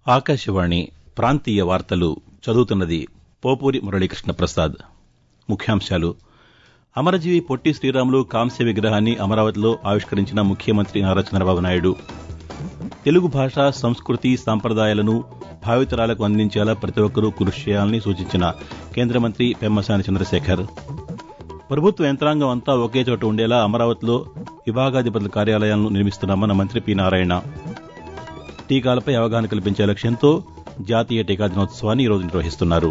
ఆకాశవాణి ప్రాంతీయ వార్తలు చదువుతున్నది పోపూరి మురళీకృష్ణ ప్రసాద్ ముఖ్యాంశాలు అమరజీవి పొట్టి శ్రీరాములు కాంస్య విగ్రహాన్ని అమరావతిలో ఆవిష్కరించిన ముఖ్యమంత్రి నారా చంద్రబాబు నాయుడు తెలుగు భాష సంస్కృతి సాంప్రదాయాలను భావితరాలకు అందించేలా ప్రతి ఒక్కరూ కృషి చేయాలని సూచించిన కేంద్ర మంత్రి పెమ్మసాని చంద్రశేఖర్ ప్రభుత్వ యంత్రాంగం అంతా ఒకే చోట ఉండేలా అమరావతిలో విభాగాధిపతుల కార్యాలయాలను నిర్మిస్తున్నామన్న మంత్రి పి నారాయణ టీకాలపై అవగాహన కల్పించే లక్ష్యంతో జాతీయ టీకా దినోత్సవాన్ని ఈరోజు నిర్వహిస్తున్నారు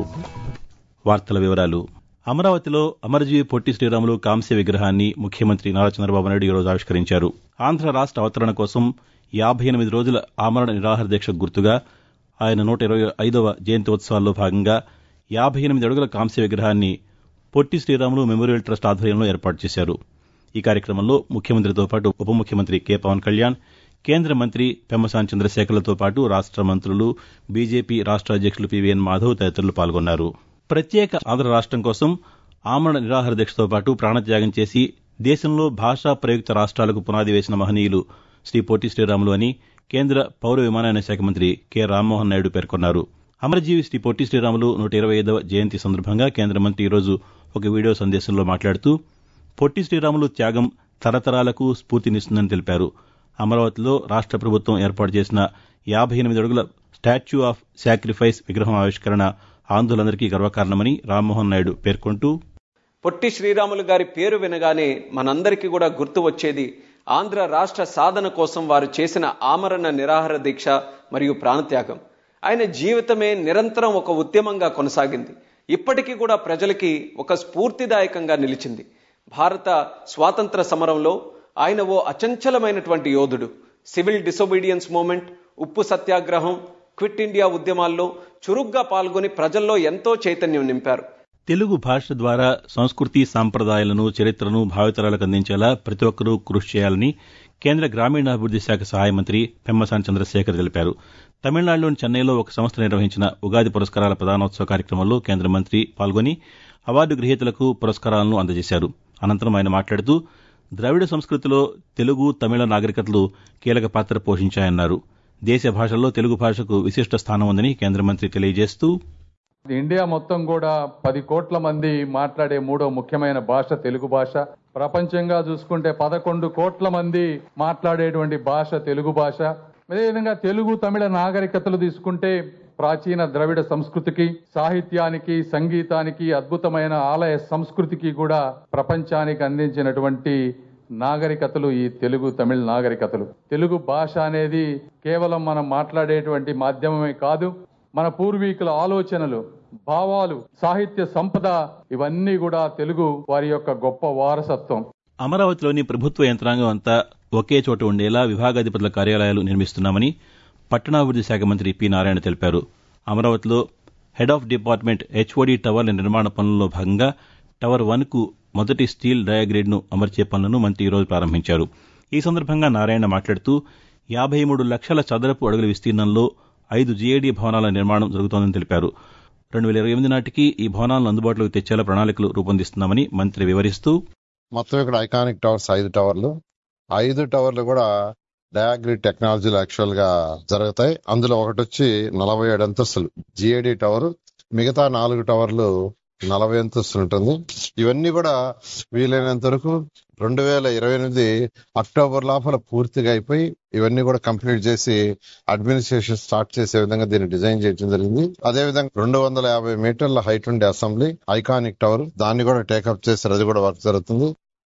వార్తల వివరాలు అమరావతిలో అమరజీవి పొట్టి శ్రీరాములు కాంస్య విగ్రహాన్ని ముఖ్యమంత్రి నారా చంద్రబాబు నాయుడు ఈరోజు ఆవిష్కరించారు ఆంధ్ర రాష్ట అవతరణ కోసం యాభై ఎనిమిది రోజుల ఆమరణ నిరాహార దీక్షకు గుర్తుగా ఆయన నూట ఇరవై ఐదవ జయంతి ఉత్సవాల్లో భాగంగా యాభై ఎనిమిది అడుగుల కాంస్య విగ్రహాన్ని పొట్టి శ్రీరాములు మెమోరియల్ ట్రస్ట్ ఆధ్వర్యంలో ఏర్పాటు చేశారు ఈ కార్యక్రమంలో ముఖ్యమంత్రితో పాటు ఉప ముఖ్యమంత్రి కె పవన్ కళ్యాణ్ కేంద్ర మంత్రి పెమ్మసాని చంద్రశేఖర్లతో పాటు రాష్ట మంత్రులు బీజేపీ రాష్ట అధ్యక్షులు పీవీఎన్ మాధవ్ తదితరులు పాల్గొన్నారు ప్రత్యేక ఆంధ్ర రాష్టం కోసం ఆమరణ నిరాహార దీక్షతో పాటు ప్రాణత్యాగం చేసి దేశంలో భాషా ప్రయుక్త రాష్ట్రాలకు పునాది వేసిన మహనీయులు శ్రీ పొట్టి శ్రీరాములు అని కేంద్ర పౌర విమానయాన శాఖ మంత్రి కె రామ్మోహన్ నాయుడు పేర్కొన్నారు అమరజీవి శ్రీ పొట్టి శ్రీరాములు నూట ఇరవై ఐదవ జయంతి సందర్భంగా కేంద్ర మంత్రి ఈరోజు ఒక వీడియో సందేశంలో మాట్లాడుతూ పొట్టి శ్రీరాములు త్యాగం తరతరాలకు స్ఫూర్తినిస్తుందని తెలిపారు అమరావతిలో రాష్ట ప్రభుత్వం ఏర్పాటు చేసిన యాభై ఎనిమిది అడుగుల స్టాచ్యూ ఆఫ్ శాక్రిఫైస్ విగ్రహం ఆవిష్కరణ ఆంధ్రులందరికీ గర్వకారణమని రామ్మోహన్ నాయుడు పేర్కొంటూ పొట్టి శ్రీరాములు గారి పేరు వినగానే మనందరికీ కూడా గుర్తు వచ్చేది ఆంధ్ర రాష్ట్ర సాధన కోసం వారు చేసిన ఆమరణ నిరాహార దీక్ష మరియు ప్రాణత్యాగం ఆయన జీవితమే నిరంతరం ఒక ఉద్యమంగా కొనసాగింది ఇప్పటికీ కూడా ప్రజలకి ఒక స్ఫూర్తిదాయకంగా నిలిచింది భారత స్వాతంత్ర సమరంలో ఆయన ఓ అచంచలమైనటువంటి యోధుడు సివిల్ డిసొబీడియన్స్ మూమెంట్ ఉప్పు సత్యాగ్రహం క్విట్ ఇండియా ఉద్యమాల్లో చురుగ్గా పాల్గొని ప్రజల్లో ఎంతో చైతన్యం నింపారు తెలుగు భాష ద్వారా సంస్కృతి సాంప్రదాయాలను చరిత్రను భావితరాలకు అందించేలా ప్రతి ఒక్కరూ కృషి చేయాలని కేంద్ర గ్రామీణాభివృద్ది శాఖ సహాయ మంత్రి పెమ్మసాని చంద్రశేఖర్ తెలిపారు తమిళనాడులోని చెన్నైలో ఒక సంస్థ నిర్వహించిన ఉగాది పురస్కారాల ప్రదానోత్సవ కార్యక్రమంలో కేంద్ర మంత్రి పాల్గొని అవార్డు గ్రహీతలకు పురస్కారాలను అందజేశారు అనంతరం ఆయన మాట్లాడుతూ ద్రవిడ సంస్కృతిలో తెలుగు తమిళ నాగరికతలు కీలక పాత్ర పోషించాయన్నారు దేశ భాషల్లో తెలుగు భాషకు విశిష్ట స్థానం ఉందని కేంద్ర మంత్రి తెలియజేస్తూ ఇండియా మొత్తం కూడా పది కోట్ల మంది మాట్లాడే మూడో ముఖ్యమైన భాష తెలుగు భాష ప్రపంచంగా చూసుకుంటే పదకొండు కోట్ల మంది మాట్లాడేటువంటి భాష తెలుగు భాష అదేవిధంగా తెలుగు తమిళ నాగరికతలు తీసుకుంటే ప్రాచీన ద్రవిడ సంస్కృతికి సాహిత్యానికి సంగీతానికి అద్భుతమైన ఆలయ సంస్కృతికి కూడా ప్రపంచానికి అందించినటువంటి నాగరికతలు ఈ తెలుగు తమిళ నాగరికతలు తెలుగు భాష అనేది కేవలం మనం మాట్లాడేటువంటి మాధ్యమమే కాదు మన పూర్వీకుల ఆలోచనలు భావాలు సాహిత్య సంపద ఇవన్నీ కూడా తెలుగు వారి యొక్క గొప్ప వారసత్వం అమరావతిలోని ప్రభుత్వ యంత్రాంగం అంతా ఒకే చోట ఉండేలా విభాగాధిపతుల కార్యాలయాలు నిర్మిస్తున్నామని పట్టణాభివృద్ది శాఖ మంత్రి పి నారాయణ తెలిపారు అమరావతిలో హెడ్ ఆఫ్ డిపార్ట్మెంట్ హెచ్ఓడి టవర్ల నిర్మాణ పనుల్లో భాగంగా టవర్ వన్ కు మొదటి స్టీల్ డయాగ్రేడ్ ను అమర్చే పనులను మంత్రి ఈరోజు ప్రారంభించారు ఈ సందర్భంగా నారాయణ మాట్లాడుతూ యాభై మూడు లక్షల చదరపు అడుగుల విస్తీర్ణంలో ఐదు జీఏడీ భవనాల నిర్మాణం జరుగుతోందని తెలిపారు రెండు వేల ఇరవై ఎనిమిది నాటికి ఈ భవనాలను అందుబాటులోకి తెచ్చేలా ప్రణాళికలు రూపొందిస్తున్నామని మంత్రి వివరిస్తూ మొత్తం ఇక్కడ ఐకానిక్ టవర్స్ ఐదు టవర్లు ఐదు టవర్లు కూడా డయాగ్రిడ్ టెక్నాలజీలు యాక్చువల్ గా జరుగుతాయి అందులో ఒకటి వచ్చి నలభై ఏడు అంతస్తులు జిఏడి టవర్ మిగతా నాలుగు టవర్లు నలభై అంతస్తులు ఉంటుంది ఇవన్నీ కూడా వీలైనంత వరకు రెండు వేల ఇరవై ఎనిమిది అక్టోబర్ లోపల పూర్తిగా అయిపోయి ఇవన్నీ కూడా కంప్లీట్ చేసి అడ్మినిస్ట్రేషన్ స్టార్ట్ చేసే విధంగా దీన్ని డిజైన్ చేయడం జరిగింది అదే విధంగా రెండు వందల యాభై మీటర్ల హైట్ ఉండే అసెంబ్లీ ఐకానిక్ టవర్ దాన్ని కూడా టేకప్ చేసి అది కూడా వర్క్ జరుగుతుంది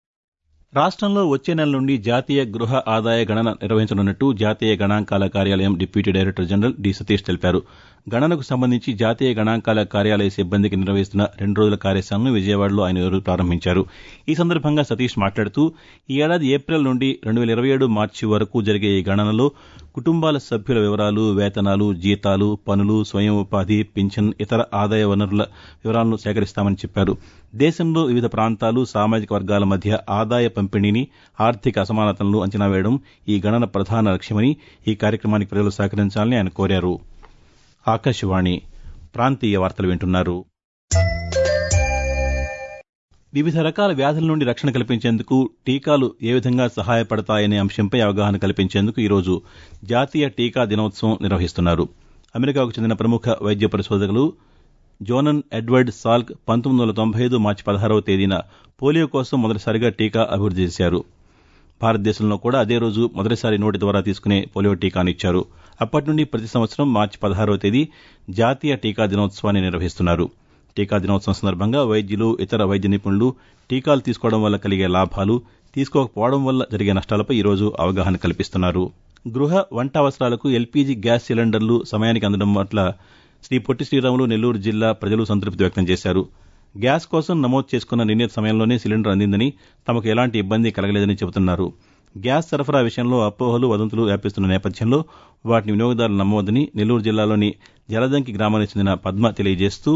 రాష్ట్రంలో వచ్చే నెల నుండి జాతీయ గృహ ఆదాయ గణన నిర్వహించనున్నట్టు జాతీయ గణాంకాల కార్యాలయం deputy director general D Satish తెలిపారు గణనకు సంబంధించి జాతీయ గణాంకాల కార్యాలయ సిబ్బందికి నిర్వహిస్తున్న రెండు రోజుల కార్యశాలను విజయవాడలో ఆయన ఈరోజు ప్రారంభించారు ఈ సందర్భంగా సతీష్ మాట్లాడుతూ ఈ ఏడాది ఏప్రిల్ నుండి రెండు వేల ఇరవై ఏడు మార్చి వరకు జరిగే ఈ గణనలో కుటుంబాల సభ్యుల వివరాలు వేతనాలు జీతాలు పనులు స్వయం ఉపాధి పింఛన్ ఇతర ఆదాయ వనరుల వివరాలను సేకరిస్తామని చెప్పారు దేశంలో వివిధ ప్రాంతాలు సామాజిక వర్గాల మధ్య ఆదాయ పంపిణీని ఆర్థిక అసమానతలను అంచనా వేయడం ఈ గణన ప్రధాన లక్ష్యమని ఈ కార్యక్రమానికి ప్రజలు సహకరించాలని ఆయన కోరారు ఆకాశవాణి ప్రాంతీయ వార్తలు వింటున్నారు వివిధ రకాల వ్యాధుల నుండి రక్షణ కల్పించేందుకు టీకాలు ఏ విధంగా సహాయపడతాయనే అంశంపై అవగాహన కల్పించేందుకు ఈరోజు జాతీయ టీకా దినోత్సవం నిర్వహిస్తున్నారు అమెరికాకు చెందిన ప్రముఖ వైద్య పరిశోధకులు జోనన్ ఎడ్వర్డ్ సాల్క్ పంతొమ్మిది వందల తొంభై ఐదు మార్చి పదహారవ తేదీన పోలియో కోసం మొదటిసారిగా టీకా అభివృద్ధి చేశారు భారతదేశంలో కూడా అదే రోజు మొదటిసారి నోటి ద్వారా తీసుకునే పోలియో టీకానిచ్చారు అప్పటి నుండి ప్రతి సంవత్సరం మార్చి పదహారవ తేదీ జాతీయ టీకా దినోత్సవాన్ని నిర్వహిస్తున్నారు టీకా దినోత్సవం సందర్భంగా వైద్యులు ఇతర వైద్య నిపుణులు టీకాలు తీసుకోవడం వల్ల కలిగే లాభాలు తీసుకోకపోవడం వల్ల జరిగే నష్టాలపై ఈరోజు అవగాహన కల్పిస్తున్నారు గృహ వంట అవసరాలకు ఎల్పీజీ గ్యాస్ సిలిండర్లు సమయానికి అందడం పట్ల శ్రీ పొట్టి శ్రీరాములు నెల్లూరు జిల్లా ప్రజలు సంతృప్తి వ్యక్తం చేశారు గ్యాస్ కోసం నమోదు చేసుకున్న నిర్ణీత సమయంలోనే సిలిండర్ అందిందని తమకు ఎలాంటి ఇబ్బంది కలగలేదని చెబుతున్నారు గ్యాస్ సరఫరా విషయంలో అపోహలు వదంతులు వ్యాపిస్తున్న నేపథ్యంలో వాటిని వినియోగదారులు నమ్మవద్దని నెల్లూరు జిల్లాలోని జలదంకి గ్రామానికి చెందిన పద్మ తెలియజేస్తూ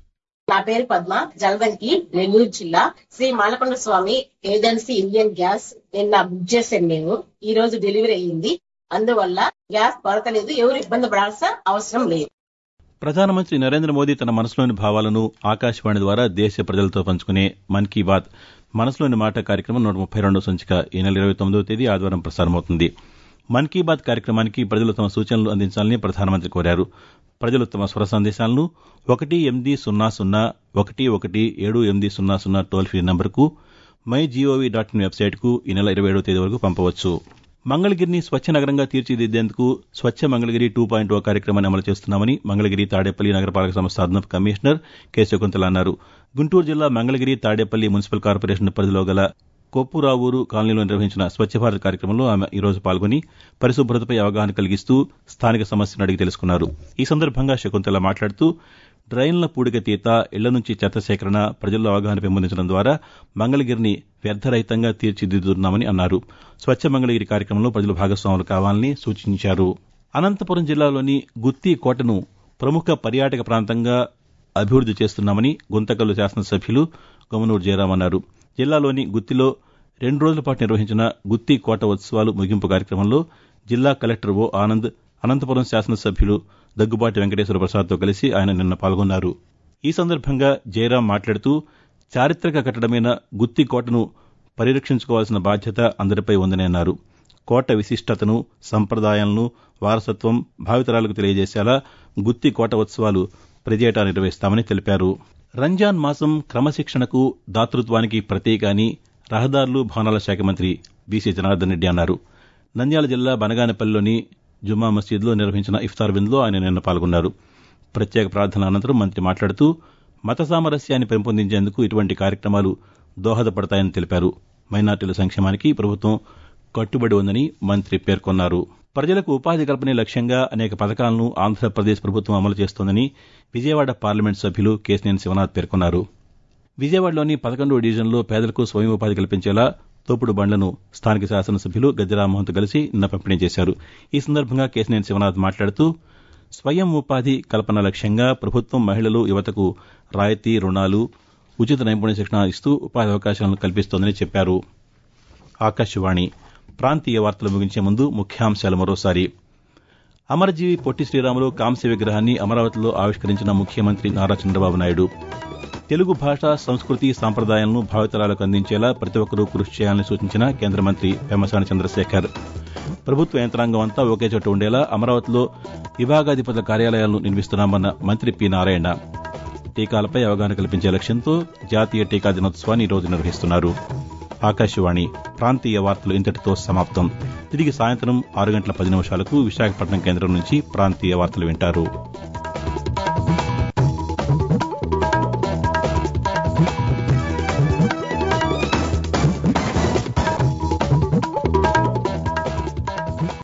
నా పేరు పద్మ జలదంకి నెల్లూరు జిల్లా Shri Malakonda Swamy agency Indian gas నిన్న బుక్ చేసాం మేము ఈ రోజు డెలివరీ అయ్యింది అందువల్ల గ్యాస్ కొరత లేదు ఎవరు ఇబ్బంది పడాల్సిన అవసరం లేదు ప్రధానమంత్రి నరేంద్ర మోదీ తన మనసులోని భావాలను ఆకాశవాణి ద్వారా దేశ ప్రజలతో పంచుకునే మన్ కీ బాత్ మనసులోని మాట కార్యక్రమం నూట ముప్పై రెండో సంచిక ఈ నెల ఇరవై తొమ్మిదవ తేదీ ఆదివారం ప్రసారమవుతుంది మన్ కీ బాత్ కార్యక్రమానికి ప్రజలు తమ సూచనలు అందించాలని ప్రధానమంత్రి కోరారు ప్రజలు తమ స్వర సందేశాలను ఒకటి ఎనిమిది సున్నా సున్నా ఒకటి ఒకటి ఏడు ఎనిమిది సున్నా సున్నా టోల్ ఫ్రీ నంబర్కు మై జీఓవీ డాట్ ఇన్ వెబ్సైట్కు ఈ నెల ఇరవై ఏడవ తేదీ వరకు పంపవచ్చు మంగళగిరిని స్వచ్ఛ నగరంగా తీర్చిదిద్దేందుకు Swachh Mangalagiri two point O కార్యక్రమాన్ని అమలు చేస్తున్నామని మంగళగిరి తాడేపల్లి నగరపాలక సంస్థ అదనపు కమిషనర్ కె శకుంతల అన్నారు గుంటూరు జిల్లా మంగళగిరి తాడేపల్లి మున్సిపల్ కార్పొరేషన్ పరిధిలో గల కొప్పురావూరు కాలనీలో నిర్వహించిన స్వచ్ఛ భారత్ కార్యక్రమంలో ఆమె ఈరోజు పాల్గొని పరిశుభ్రతపై అవగాహన కలిగిస్తూ స్థానిక సమస్యను అడిగి తెలుసుకున్నారు ఈ సందర్భంగా శకుంతల మాట్లాడుతూ డ్రైన్ల పూడికతీత ఇళ్ల నుంచి చెత్త సేకరణ ప్రజల్లో అవగాహన పెంపొందించడం ద్వారా మంగళగిరిని వ్యర్థరహితంగా తీర్చిదిద్దుతున్నామని అన్నారు స్వచ్ఛ మంగళగిరి కార్యక్రమంలో ప్రజలు భాగస్వాములు కావాలని సూచించారు అనంతపురం జిల్లాలోని గుత్తి కోటను ప్రముఖ పర్యాటక ప్రాంతంగా అభివృద్ది చేస్తున్నామని గుంతకల్లు శాసనసభ్యులు గమనూరు జయరాం అన్నారు జిల్లాలోని గుత్తిలో రెండు రోజుల పాటు నిర్వహించిన గుత్తి కోట ఉత్సవాలు ముగింపు కార్యక్రమంలో జిల్లా కలెక్టర్ ఓ ఆనంద్ అనంతపురం శాసనసభ్యులు దగ్గుబాటి వెంకటేశ్వర ప్రసాద్తో కలిసి ఆయన నిన్న పాల్గొన్నారు ఈ సందర్భంగా జయరాం మాట్లాడుతూ చారిత్రక కట్టడమైన గుత్తి కోటను పరిరక్షించుకోవాల్సిన బాధ్యత అందరిపై ఉందని అన్నారు కోట విశిష్టతను సంప్రదాయాలను వారసత్వం భావితరాలకు తెలియజేసేలా గుత్తి కోట ఉత్సవాలు ప్రతి ఏటా నిర్వహిస్తామని తెలిపారు రంజాన్ మాసం క్రమశిక్షణకు దాతృత్వానికి ప్రతీక అని రహదారులు భవనాల శాఖ మంత్రి బీసీ జనార్దన్ రెడ్డి అన్నారు నంద్యాల జిల్లా బనగానపల్లిలోని జుమ్మా మసీద్లో నిర్వహించిన ఇఫ్తార్ విందులో ఆయన నిన్న పాల్గొన్నారు ప్రత్యేక ప్రార్థనల అనంతరం మంత్రి మాట్లాడుతూ మత సామరస్యాన్ని పెంపొందించేందుకు ఇటువంటి కార్యక్రమాలు దోహదపడతాయని తెలిపారు మైనార్టీల సంక్షేమానికి ప్రభుత్వం కట్టుబడి ఉందని మంత్రి పేర్కొన్నారు ప్రజలకు ఉపాధి కల్పనే లక్ష్యంగా అనేక పథకాలను ఆంధ్రప్రదేశ్ ప్రభుత్వం అమలు చేస్తోందని విజయవాడ పార్లమెంట్ సభ్యులు కేసినేని శివనాథ్ పేర్కొన్నారు విజయవాడలోని పదకొండవ డివిజన్లో పేదలకు స్వయం ఉపాధి కల్పించేలా తోపుడు బండ్లను స్థానిక శాసనసభ్యులు గజ్జరామ్మోహన్తో కలిసి నిన్న పంపిణీ చేశారు ఈ సందర్భంగా కేసినేని శివనాథ్ మాట్లాడుతూ స్వయం ఉపాధి కల్పన లక్ష్యంగా ప్రభుత్వం మహిళలు యువతకు రాయితీ రుణాలు ఉచిత నైపుణ్య శిక్షణ ఇస్తూ ఉపాధి అవకాశాలను కల్పిస్తోందని చెప్పారు ఆకాశవాణి ప్రాంతీయ వార్తలు ముగించే ముందు ముఖ్యాంశాలు మరోసారి అమరజీవి పొట్టి శ్రీరాములు కాంస్య విగ్రహాన్ని అమరావతిలో ఆవిష్కరించిన ముఖ్యమంత్రి నారా చంద్రబాబు నాయుడు తెలుగు భాష సంస్కృతి సాంప్రదాయాలను భావితరాలకు అందించేలా ప్రతి ఒక్కరూ కృషి చేయాలని సూచించిన కేంద్ర మంత్రి పెమ్మసాని చంద్రశేఖర్ ప్రభుత్వ యంత్రాంగం అంతా ఒకే చోట ఉండేలా అమరావతిలో విభాగాధిపతుల కార్యాలయాలను నిర్మిస్తున్నామన్న మంత్రి పి నారాయణ టీకాలపై అవగాహన కల్పించే లక్ష్యంతో జాతీయ టీకా దినోత్సవాన్ని ఈరోజు నిర్వహిస్తున్నారు ఆకాశవాణి ప్రాంతీయ వార్తలు ఇంతటితో సమాప్తం తిరిగి సాయంత్రం ఆరు గంటల పది నిమిషాలకు విశాఖపట్నం కేంద్రం నుంచి ప్రాంతీయ వార్తలు వింటారు